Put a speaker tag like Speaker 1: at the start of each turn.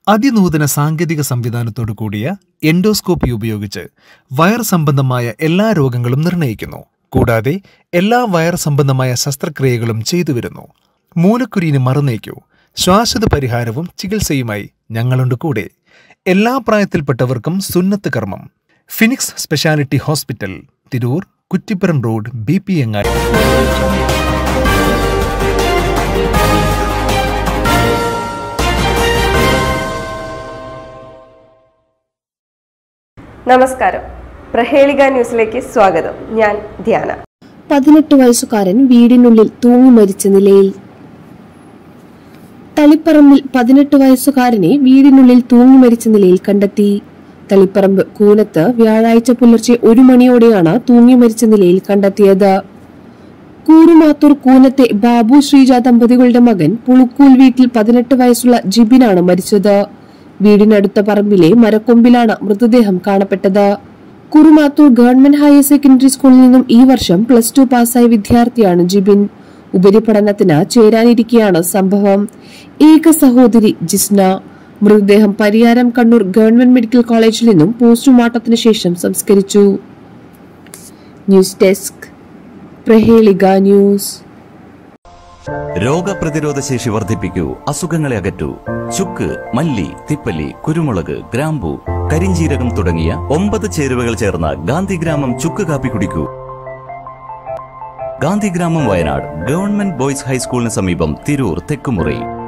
Speaker 1: അതിനൂതന സാങ്കേതിക സംവിധാനത്തോടു കൂടിയ എൻഡോസ്കോപ്പി ഉപയോഗിച്ച് വയർ സംബന്ധമായ എല്ലാ രോഗങ്ങളും നിർണ്ണയിക്കുന്നു കൂടാതെ എല്ലാ വയർ സംബന്ധമായ ശസ്ത്രക്രിയകളും ചെയ്തു വരുന്നു മൂലക്കുരുവിന് മറുനീക്കൂ ശ്വാസത പരിഹാരവും ചികിത്സയുമായി ഞങ്ങളുണ്ട് കൂടെ എല്ലാ പ്രായത്തിൽപ്പെട്ടവർക്കും സുന്നത്ത് കർമ്മം Phoenix specialty hospital Tirur Kuttippuram road B P Angadi
Speaker 2: നമസ്കാരം പ്രഹേളിക ന്യൂസിലേക്ക് സ്വാഗതം ഞാൻ ധ്യാന
Speaker 3: പതിനെട്ട് വയസ്സുകാരൻ വീടിനുള്ളിൽ തൂങ്ങി മരിച്ച നിലയിൽ തളിപ്പറമ്പിൽ പതിനെട്ട് വയസ്സുകാരനെ വീടിനുള്ളിൽ തൂങ്ങി മരിച്ച നിലയിൽ കണ്ടെത്തി തളിപ്പറമ്പ് കൂനത്ത് വ്യാഴാഴ്ച പുലർച്ചെ ഒരു മണിയോടെയാണ് തൂങ്ങി മരിച്ച നിലയിൽ കണ്ടെത്തിയത് കൂറുമാത്തൂർ കൂനത്തെ ബാബു ശ്രീജ ദമ്പതികളുടെ മകൻ പുളുക്കൂൽ വീട്ടിൽ പതിനെട്ട് വയസ്സുള്ള ജിബിനാണ് മരിച്ചത് വീടിനടുത്ത പറമ്പിലെ മരക്കൊമ്പിലാണ് മൃതദേഹം കാണപ്പെട്ടത് കുറുമാത്തൂർ ഗവൺമെന്റ് ഹയർ സെക്കൻഡറി സ്കൂളിൽ നിന്നും ഈ വർഷം പ്ലസ് ടു പാസ്സായ വിദ്യാർത്ഥിയാണ് ജിബിൻ ഉപരിപഠനത്തിന് ചേരാനിരിക്കെയാണ് സംഭവം ഏക സഹോദരി ജിസ്ന മൃതദേഹം പരിയാരം കണ്ണൂർ ഗവൺമെന്റ് മെഡിക്കൽ കോളേജിൽ നിന്നും പോസ്റ്റ്മോർട്ടത്തിന് ശേഷം സംസ്കരിച്ചു ന്യൂസ് ഡെസ്ക് പ്രഹേളിക ന്യൂസ്
Speaker 4: രോഗപ്രതിരോധ ശേഷി വർദ്ധിപ്പിക്കൂ അസുഖങ്ങളെ അകറ്റൂ ചുക്ക് മല്ലി തിപ്പല്ലി കുരുമുളക് ഗ്രാമ്പു കരിഞ്ചീരകം തുടങ്ങിയ ഒമ്പത് ചേരുവകൾ ചേർന്ന ഗാന്ധിഗ്രാമം ചുക്ക് കാപ്പി കുടിക്കൂ ഗാന്ധിഗ്രാമം വയനാട് ഗവൺമെന്റ് ബോയ്സ് ഹൈസ്കൂളിന് സമീപം തിരൂർ തെക്കുമുറി